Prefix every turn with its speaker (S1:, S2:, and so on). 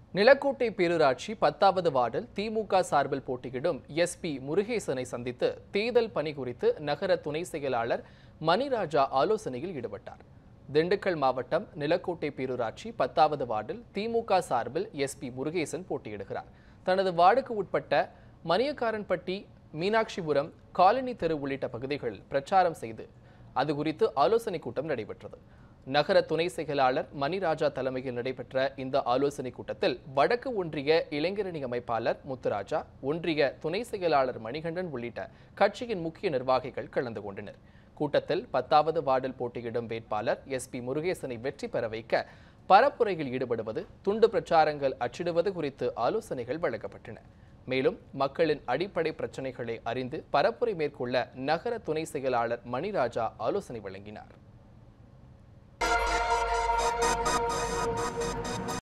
S1: நிலக்கோட்டை பேரூராட்சி பத்தாவது வார்டில் திமுக சார்பில் போட்டியிடும் எஸ்பி முருகேசனை சந்தித்து தேர்தல் பணி குறித்து நகர துணை செயலாளர் மணிராஜா ஆலோசனையில் ஈடுபட்டார் திண்டுக்கல் மாவட்டம் நிலக்கோட்டை பேரூராட்சி பத்தாவது வார்டில் திமுக சார்பில் எஸ்பி முருகேசன் போட்டியிடுகிறார் தனது வார்டுக்கு உட்பட்ட மணியக்காரன்பட்டி மீனாட்சிபுரம் காலனி தெரு உள்ளிட்ட பகுதிகளில் பிரச்சாரம் செய்து அது குறித்து ஆலோசனை கூட்டம் நடைபெற்றது நகர துணை செயலாளர் மணிராஜா தலைமையில் நடைபெற்ற இந்த ஆலோசனை கூட்டத்தில் வடக்கு ஒன்றிய இளைஞரணி அமைப்பாளர் முத்துராஜா ஒன்றிய துணை செயலாளர் மணிகண்டன் உள்ளிட்ட கட்சியின் முக்கிய நிர்வாகிகள் கலந்து கொண்டனர் கூட்டத்தில் பத்தாவது வார்டில் போட்டியிடும் வேட்பாளர் எஸ்பி முருகேசனை வெற்றி பெற வைக்க பரப்புரையில் ஈடுபடுவது துண்டு பிரச்சாரங்கள் அச்சிடுவது குறித்து ஆலோசனைகள் வழங்கப்பட்டன மேலும் மக்களின் அடிப்படை பிரச்சனைகளை அறிந்து பரப்புரை மேற்கொள்ள நகர துணை செயலாளர் மணிராஜா ஆலோசனை வழங்கினார்